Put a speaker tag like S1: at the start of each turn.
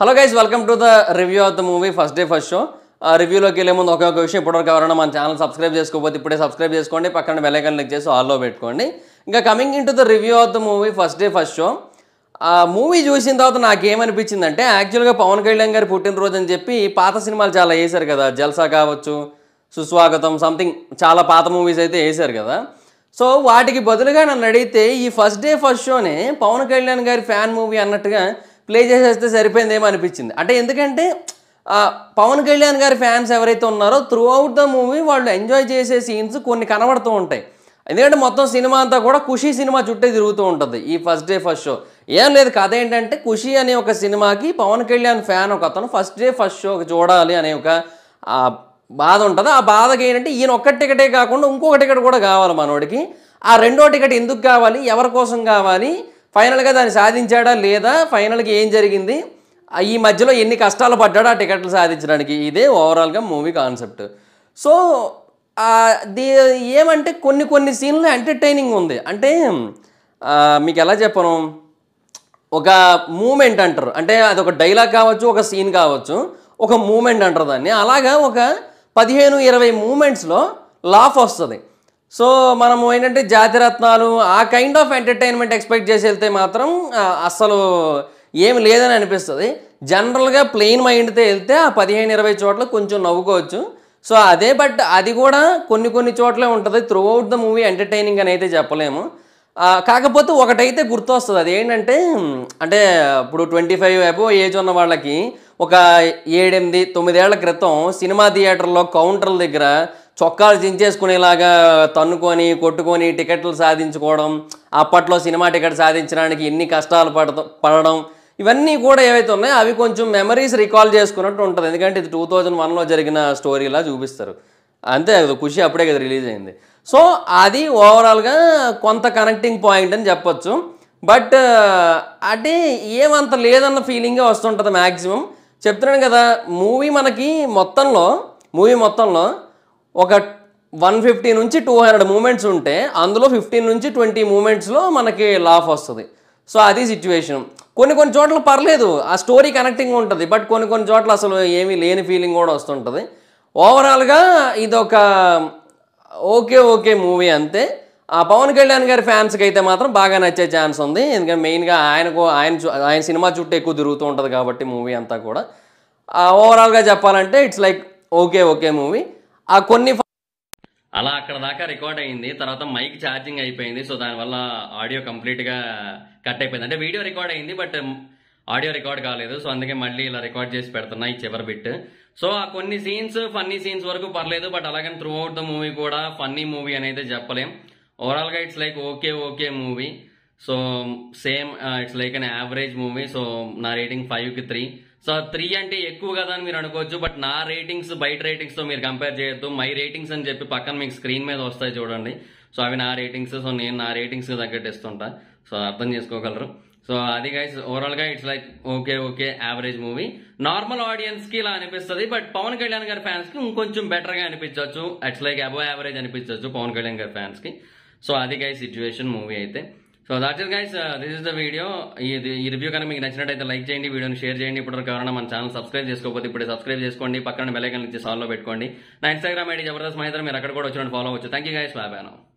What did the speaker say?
S1: hello guys welcome to the review of the movie first day first show రివ్యూలోకి వెళ్ళే ముందు ఒకే ఒక విషయం ఇప్పటివరకు ఎవరైనా మన ఛానల్ సబ్స్క్రైబ్ చేసుకోకపోతే ఇప్పుడే సబ్స్క్రైబ్ చేసుకోండి పక్కన బెల్ ఐకాన్ క్లిక్ చేసి ఆల్లో పెట్టుకోండి ఇంకా coming in to the review of the movie first day first show ఆ మూవీ చూసిన తర్వాత నాకేమనిపించిందంటే యాక్చువల్గా పవన్ కళ్యాణ్ గారి పుట్టినరోజు అని చెప్పి పాత సినిమాలు చాలా వేశారు కదా జల్సా కావచ్చు సుస్వాగతం సంథింగ్ చాలా పాత మూవీస్ అయితే వేశారు కదా సో వాటికి బదులుగా నన్ను అడిగితే ఈ ఫస్ట్ డే ఫస్ట్ షోనే పవన్ కళ్యాణ్ గారి ఫ్యాన్ మూవీ అన్నట్టుగా ప్లే చేసేస్తే సరిపోయిందేమో అనిపించింది అంటే ఎందుకంటే ఆ, పవన్ కళ్యాణ్ గారి ఫ్యాన్స్ ఎవరైతే ఉన్నారో త్రూ అవుట్ ద మూవీ వాళ్ళు ఎంజాయ్ చేసే సీన్స్ కొన్ని కనబడుతూ ఉంటాయి ఎందుకంటే మొత్తం సినిమా అంతా కూడా ఖుషి సినిమా చుట్టే తిరుగుతూ ఉంటుంది ఈ ఫస్ట్ డే ఫస్ట్ షో ఏం లేదు కథ ఏంటంటే ఖుషి అనే ఒక సినిమాకి పవన్ కళ్యాణ్ ఫ్యాన్ ఒక అతను ఫస్ట్ డే ఫస్ట్ షో చూడాలి అనే ఒక ఆ, బాధ ఉంటుంది ఆ బాధకి ఏంటంటే ఈయన ఒక్క టికెటే కాకుండా ఇంకొక టికెట్ కూడా కావాలి మనోడికి ఆ రెండో టికెట్ ఎందుకు కావాలి ఎవరి కోసం కావాలి ఫైనల్గా దాన్ని సాధించాడా లేదా ఫైనల్గా ఏం జరిగింది ఆ ఈ మధ్యలో ఎన్ని కష్టాలు పడ్డాడు ఆ టికెట్లు సాధించడానికి ఇదే ఓవరాల్గా మూవీ కాన్సెప్ట్ సో ఆ, ది ఏమంటే కొన్ని కొన్ని సీన్లు ఎంటర్టైనింగ్ ఉంది అంటే ఆ, మీకు ఎలా చెప్పను ఒక మూమెంట్ అంటారు అంటే అది ఒక డైలాగ్ కావచ్చు ఒక సీన్ కావచ్చు ఒక మూమెంట్ అంటారు దాన్ని అలాగా ఒక పదిహేను ఇరవై మూమెంట్స్లో లాఫ్ వస్తుంది సో మనం ఏంటంటే జాతిరత్నాలు ఆ కైండ్ ఆఫ్ ఎంటర్టైన్మెంట్ ఎక్స్పెక్ట్ చేసి వెళ్తే మాత్రం ఆ, అస్సలు ఏమి లేదని అనిపిస్తుంది జనరల్గా ప్లెయిన్ మైండ్తో వెళ్తే ఆ పదిహేను ఇరవై చోట్ల కొంచెం నవ్వుకోవచ్చు సో అదే బట్ అది కూడా కొన్ని కొన్ని చోట్లే ఉంటుంది throughout the movie entertaining అని అయితే చెప్పలేము ఆ, కాకపోతే ఒకటైతే గుర్తొస్తుంది అది ఏంటంటే మ్, అంటే ఇప్పుడు ట్వంటీ ఫైవ్ అబో ఏజ్ ఉన్న వాళ్ళకి ఒక ఏడెనిమిది తొమ్మిదేళ్ల క్రితం సినిమా థియేటర్లో కౌంటర్ల దగ్గర చొక్కాలు చించేసుకునేలాగా తన్నుకొని కొట్టుకొని టికెట్లు సాధించుకోవడం అప్పట్లో సినిమా టికెట్ సాధించడానికి ఎన్ని కష్టాలు పడత పడడం ఇవన్నీ కూడా ఏవైతే ఉన్నాయో అవి కొంచెం మెమరీస్ రికాల్ చేసుకున్నట్టు ఉంటుంది ఎందుకంటే ఇది టూ థౌజండ్ వన్లో జరిగిన స్టోరీలా చూపిస్తారు అంతే కదా ఖుషి అప్పుడే కదా రిలీజ్ అయింది సో అది ఓవరాల్గా కొంత కనెక్టింగ్ పాయింట్ అని చెప్పొచ్చు బట్ అంటే ఏమంత లేదన్న ఫీలింగే వస్తుంటుంది మ్యాక్సిమం చెప్తున్నాను కదా మూవీ మనకి మొత్తంలో మూవీ మొత్తంలో ఒక వన్ ఫిఫ్టీ నుంచి టూ హండ్రెడ్ మూమెంట్స్ ఉంటే అందులో ఫిఫ్టీన్ నుంచి ట్వంటీ మూమెంట్స్లో మనకి లాఫ్ వస్తుంది సో అది సిచ్యువేషన్ కొన్ని కొన్ని చోట్ల పర్లేదు ఆ స్టోరీ కనెక్టింగ్ ఉంటుంది బట్ కొన్ని కొన్ని చోట్ల అసలు ఏమీ లేని ఫీలింగ్ కూడా వస్తుంటుంది ఓవరాల్గా ఇదొక ఓకే ఓకే మూవీ అంతే ఆ పవన్ కళ్యాణ్ గారి ఫ్యాన్స్కి అయితే మాత్రం బాగా నచ్చే ఛాన్స్ ఉంది ఎందుకంటే మెయిన్గా ఆయనకు ఆయన చు- ఆయన సినిమా చుట్టూ ఎక్కువ తిరుగుతూ ఉంటుంది కాబట్టి మూవీ అంతా కూడా ఓవరాల్గా చెప్పాలంటే it's like okay okay movie ఆ కొన్ని అలా అక్కడ దాకా రికార్డ్ అయింది తర్వాత మైక్ ఛార్జింగ్ అయిపోయింది సో దానివల్ల ఆడియో కంప్లీట్గా కట్ అయిపోయింది అంటే వీడియో రికార్డ్ అయింది బట్ ఆడియో రికార్డ్ కాలేదు సో అందుకే మళ్ళీ ఇలా రికార్డ్ చేసి పెడుతున్నా ఈ చివరి బిట్ సో ఆ కొన్ని సీన్స్ ఫన్నీ సీన్స్ వరకు పర్లేదు బట్ అలాగని త్రూ అవుట్ ద మూవీ కూడా ఫన్నీ మూవీ అని అయితే చెప్పలేం ఓవరాల్గా it's like okay okay movie so same it's like an average movie so నా రేటింగ్ ఫైవ్కి త్రీ సో త్రీ అంటే ఎక్కువ కదా అని మీరు అనుకోవచ్చు బట్ నా రేటింగ్స్ బయట రేటింగ్స్తో మీరు కంపేర్ చేయొద్దు మై రేటింగ్స్ అని చెప్పి పక్కన మీకు స్క్రీన్ మీద వస్తాయి చూడండి సో అవి నా రేటింగ్స్ సో నేను నా రేటింగ్స్ తగ్గట్టు ఇస్తుంటా సో అర్థం చేసుకోగలరు సో అది గైస్ ఓవరాల్ గా it's like okay okay average movie normal audience కి ఇలా అనిపిస్తుంది బట్ పవన్ కళ్యాణ్ గారి ఫ్యాన్స్ కి ఇంకొంచెం బెటర్ గా అనిపించవచ్చు ఇట్స్ లైక్ అబో యావరేజ్ అనిపించవచ్చు పవన్ కళ్యాణ్ గారి ఫ్యాన్స్ కి సో అది గైస్ సిచ్యువేషన్ మూవీ అయితే so that is guys this is the video ఇది ఈ రివ్యూ కనుక మీకు నచ్చినట్టయితే లైక్ చేయండి వీడియోని షేర్ చేయండి ఇప్పటివరకు ఎవరైనా మన ఛానల్ సబ్స్క్రైబ్ చేసుకోకపోతే ఇప్పుడే సబ్స్క్రైబ్ చేసుకోండి పక్కన బెల్ ఐకాన్ ఇచ్చి సాల్వ్ పెట్టుకోండి నా ఇన్స్టాగ్రామ్ ఐడి జబర్దస్త్ మహేంద్ర మీరు అక్కడ కూడా వచ్చినట్టు ఫాలో అవచ్చు thank you guys bye bye